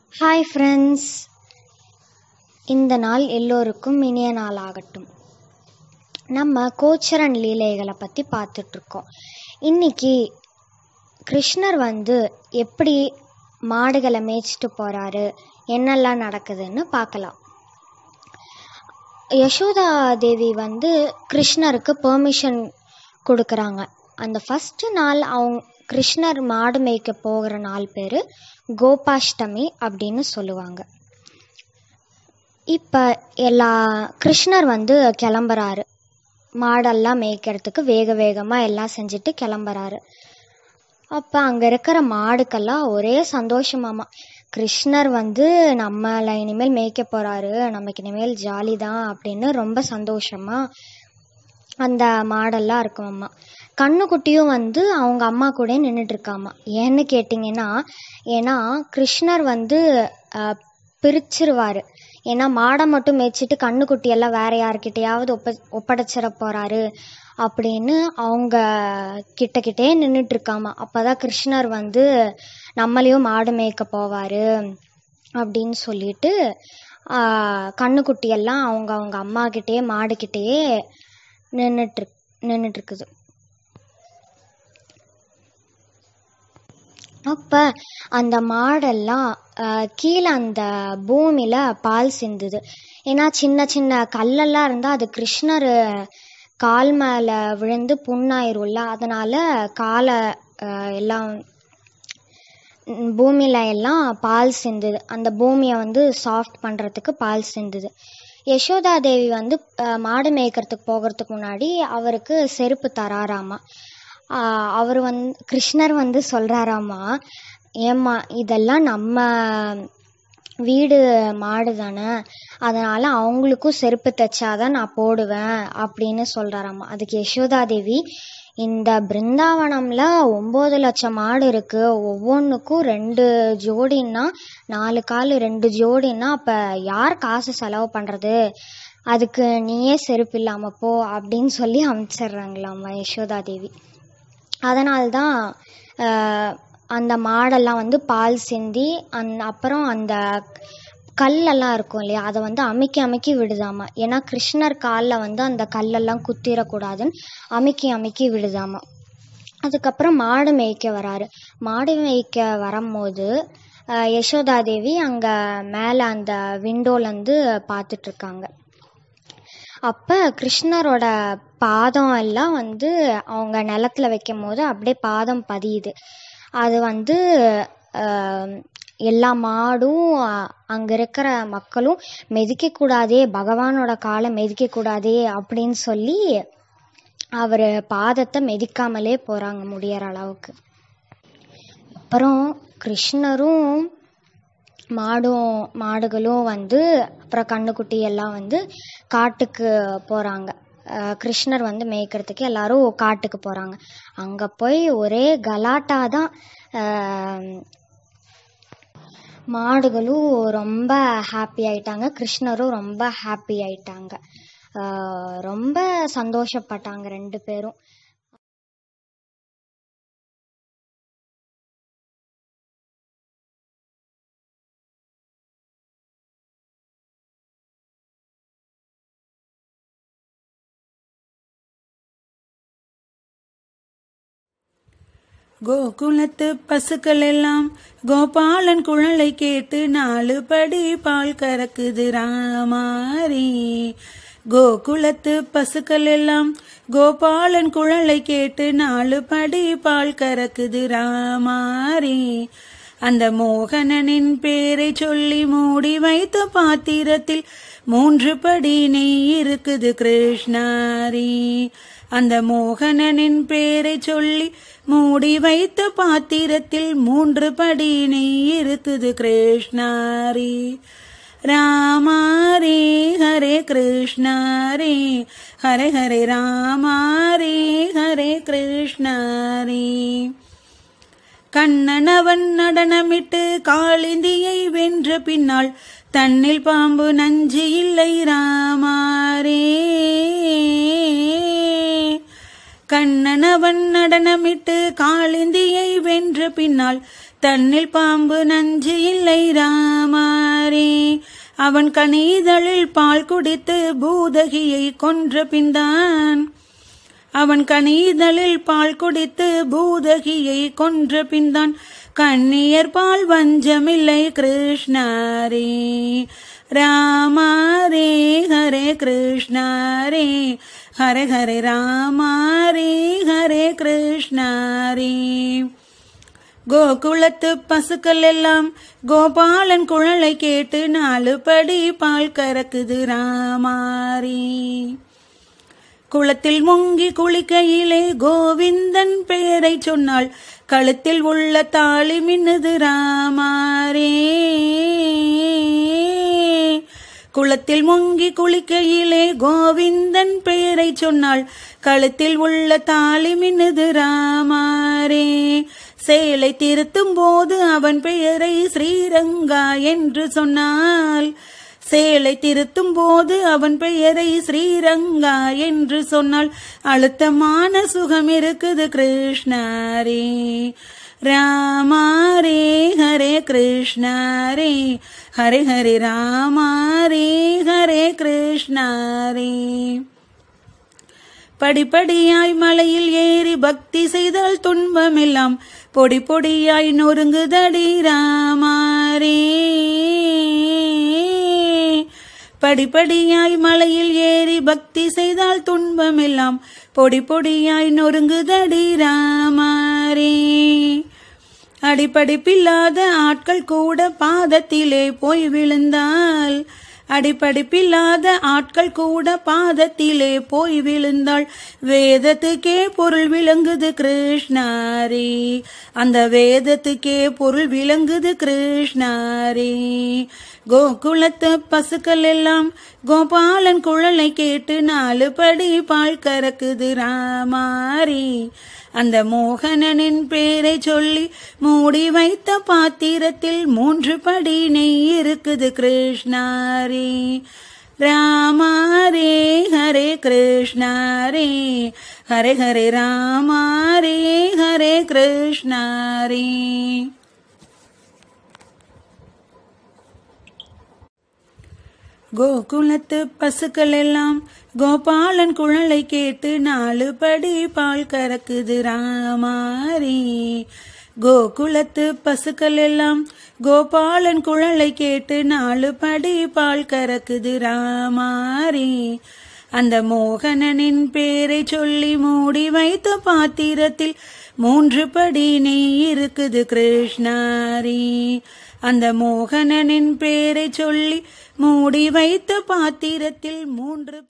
hi friends இந்த நாள் எல்லோருக்கும் இனிய நாள் ஆகட்டும் நம்ம கோச்சரன் லீலைகளை பற்றி பார்த்துட்ருக்கோம் இன்னைக்கு கிருஷ்ணர் வந்து எப்படி மாடுகளை மேய்ச்சிட்டு போகிறாரு என்னெல்லாம் நடக்குதுன்னு பார்க்கலாம் யசோதா தேவி வந்து கிருஷ்ணருக்கு பெர்மிஷன் கொடுக்குறாங்க அந்த ஃபஸ்ட்டு நாள் அவங்க கிருஷ்ணர் மாடு மேய்க்க போகிற நாள் பேர் கோபாஷ்டமி அப்படின்னு சொல்லுவாங்க இப்போ எல்லா கிருஷ்ணர் வந்து கிளம்புறாரு மாடெல்லாம் மேய்க்கிறதுக்கு வேக வேகமாக எல்லாம் செஞ்சுட்டு கிளம்புறாரு அப்போ அங்கே இருக்கிற மாடுக்கெல்லாம் ஒரே சந்தோஷமாமா கிருஷ்ணர் வந்து நம்மளை இனிமேல் மேய்க்க போகிறாரு நமக்கு இனிமேல் ஜாலி தான் அப்படின்னு ரொம்ப சந்தோஷமாக அந்த மாடெல்லாம் இருக்குமாம்மா கண்ணுக்குட்டியும் வந்து அவங்க அம்மா கூட நின்றுட்டு இருக்காமா ஏன்னு கேட்டிங்கன்னா ஏன்னா கிருஷ்ணர் வந்து அஹ், பிரிச்சிருவாரு ஏன்னா மாடை மட்டும் மேய்ச்சிட்டு கண்ணுக்குட்டியெல்லாம் வேற யார்கிட்டயாவது ஒப்ப ஒப்படைச்சிட போறாரு அப்படின்னு அவங்க கிட்ட கிட்டே நின்றுட்டு இருக்காமா அப்பதான் கிருஷ்ணர் வந்து நம்மளையும் மாடு மேய்க்க போவாரு அப்படின்னு சொல்லிட்டு ஆஹ், கண்ணுக்குட்டியெல்லாம் அவங்க அவங்க அம்மா கிட்டேயே மாடுகிட்டேயே நின்றுட்டு நின்றுட்டு இருக்குது அப்போ அந்த மாடெல்லாம் ஆஹ், கீழே அந்த பூமியில் பால் சிந்துது ஏன்னா சின்ன சின்ன கல்லெல்லாம் இருந்தால் அது கிருஷ்ணர் கால் மேலே விழுந்து புண்ணாயிரும்ல அதனால காலை ஆஹ், எல்லாம் ம், பூமியில எல்லாம் பால் சிந்துது அந்த பூமியை வந்து சாஃப்ட் பண்ணுறதுக்கு பால் சிந்துது யசோதா தேவி வந்து அஹ், மாடு மேய்க்கிறதுக்கு போகிறதுக்கு முன்னாடி அவருக்கு செருப்பு தராராமா ஆஹ், அவர் வந்து கிருஷ்ணர் வந்து சொல்கிறாராமா ஏம்மா இதெல்லாம் நம்ம வீடு மாடு தானே அதனால் அவங்களுக்கும் செருப்பு தைச்சாதான் நான் போடுவேன் அப்படின்னு சொல்கிறாராமா அதுக்கு யசோதா தேவி இந்த பிருந்தாவனம்ல ஒம்பது லட்சம் மாடு இருக்கு ஒவ்வொன்றுக்கும் ரெண்டு ஜோடின்னா நாலு கால் ரெண்டு ஜோடின்னா அப்போ யார் காசு செலவு பண்ணுறது அதுக்கு நீயே செருப்பு இல்லாம போ அப்படின்னு சொல்லி அனுப்பிச்சிடுறாங்களாம்மா யசோதா தேவி அதனால்தான் ஆஹ், அந்த மாடெல்லாம் வந்து பால் சிந்தி அந் அப்புறம் அந்த கல்லெல்லாம் இருக்கும் இல்லையா அதை வந்து அமுக்கி அமுக்கி விடுதாமா ஏன்னா கிருஷ்ணர் காலில் வந்து அந்த கல்லெல்லாம் குத்திரக்கூடாதுன்னு அமுக்கி அமுக்கி விடுதாமா அதுக்கப்புறம் மாடு மேய்க்க வராரு மாடு மேய்க்க வரும்போது ஆஹ், யசோதா தேவி அங்கே மேலே அந்த விண்டோலேருந்து பார்த்துட்டு இருக்காங்க அப்போ கிருஷ்ணரோட பாதம் எல்லாம் வந்து அவங்க நிலத்துல வைக்கும் போது அப்படியே பாதம் பதியுது அது வந்து ஆஹ், எல்லா மாடும் அங்கே இருக்கிற மக்களும் மிதிக்கக்கூடாதே பகவானோட காலை மிதிக்கக்கூடாதே அப்படின்னு சொல்லி அவர் பாதத்தை மிதிக்காமலே போகிறாங்க முடியற அளவுக்கு அப்புறம் கிருஷ்ணரும் மாடும் மாடுகளும் வந்து அப்புறம் கண்ணுக்குட்டி எல்லாம் வந்து காட்டுக்கு போகிறாங்க கிருஷ்ணர் வந்து மேய்க்கிறதுக்கு எல்லாரும் காட்டுக்கு போகிறாங்க அங்கே போய் ஒரே கலாட்டா தான் ஆஹ், மாடுகளும் ரொம்ப ஹாப்பி ஆயிட்டாங்க கிருஷ்ணரும் ரொம்ப ஹாப்பி ஆயிட்டாங்க ஆஹ், ரொம்ப சந்தோஷப்பட்டாங்க ரெண்டு பேரும் கோகுலத்து பசுக்கள் எல்லாம் கோபாலன் குழலை கேட்டு நாலு படி பால் கறக்குது ராமாரி கோகுலத்து பசுக்கள் எல்லாம் கோபாலன் குழலை கேட்டு நாலு படி பால் கறக்குது ராமாரி அந்த மோகனனின் பேரை சொல்லி மூடி வைத்த பாத்திரத்தில் மூன்று படி நெய் இருக்குது கிருஷ்ணாரி அந்த மோகனனின் பேரை சொல்லி மூடி வைத்த பாத்திரத்தில் மூன்று படி நெய் இருக்குது கிருஷ்ணாரி ராமாரி ஹரே கிருஷ்ணாரி ஹரே ஹரே ராமாரி ஹரே கிருஷ்ணாரி கண்ணனவன் நடனமிட்டு காளிந்தியை வென்ற பின்னால் தன்னில் பாம்பு நஞ்சு இல்லை ராமாரே கண்ணனவன் நடனமிட்டு காளிந்தியை வென்ற பின்னால் தன்னில் பாம்பு நஞ்சு இல்லை ராமாரே அவன் கனீதழில் பால் குடித்து பூதகியை கொன்ற பின்தான் அவன் கனீதழில் பால் குடித்து பூதகியை கொன்ற பின்தான் கண்ணியர் பால் வஞ்சமில்லை கிருஷ்ணாரே ராமாரே ஹரே கிருஷ்ணாரே ஹரே ஹரே ராமாரே ஹரே கிருஷ்ணாரே கோகுலத்து பசுக்கள் எல்லாம் கோபாலன் குழலை கேட்டு நாலு படி பால் கறக்குது ராமாரி குளத்தில் முங்கி குளிக்கையிலே கோவிந்தன் பெயரை சொன்னால் கழுத்தில் உள்ள தாலி மின்னுது ராமாரே குளத்தில் முங்கி குளிக்கையிலே கோவிந்தன் பெயரை சொன்னால் கழுத்தில் உள்ள தாலி மின்னுது ராமாரே சேலை திருத்தும் போது அவன் பெயரை ஸ்ரீரங்கா என்று சொன்னால் சேலை திருத்தும் போது அவன் பெயரை ஸ்ரீரங்கா என்று சொன்னால் அழுத்தமான சுகம் இருக்குது கிருஷ்ணாரே ராமாரே ஹரே கிருஷ்ணாரே ஹரே ஹரே ராமாரே ஹரே கிருஷ்ணாரே படிப்படியாய் மலையில் ஏறி பக்தி செய்தால் துன்பமெல்லாம் பொடி பொடியாய் நொறுங்குதடி ராமாரே படிப்படியாய் மலையில் ஏறி பக்தி செய்தால் துன்பமெல்லாம் பொடி பொடியாய் நொறுங்குதடி ராமாரே அடிப்படிப்பில்லாத ஆட்கள் கூட பாதத்திலே போய் விழுந்தால் அடிப்படிப்பில்லாத ஆட்கள் கூட பாதத்திலே போய் விழுந்தாள் வேதத்துக்கே பொருள் விளங்குது கிருஷ்ணாரி அந்த வேதத்துக்கே பொருள் விளங்குது கிருஷ்ணாரி கோகுலத்து பசுக்கள் எல்லாம் கோபாலன் குழலை கேட்டு நாலு படி பால் கறக்குது ராமாரி அந்த மோகனனின் பேரை சொல்லி மூடி வைத்த பாத்திரத்தில் மூன்று படி நெய் இருக்குது கிருஷ்ணாரே ராமாரே ஹரே கிருஷ்ணாரே ஹரே ஹரே ராமாரே ஹரே கிருஷ்ணாரே கோகுலத்து பசுக்கள் எல்லாம் கோபாலன் குழலை கேட்டு நாலு படி பால் கறக்குது ராமாரி கோகுலத்து பசுக்கள் எல்லாம் கோபாலன் குழலை கேட்டு நாலு படி பால் கறக்குது ராமாரி அந்த மோகனனின் பேரை சொல்லி மூடி வைத்த பாத்திரத்தில் மூன்று படி நெய் இருக்குது கிருஷ்ணாரி அந்த மோகனனின் பேரை சொல்லி மூடி வைத்த பாத்திரத்தில் மூன்று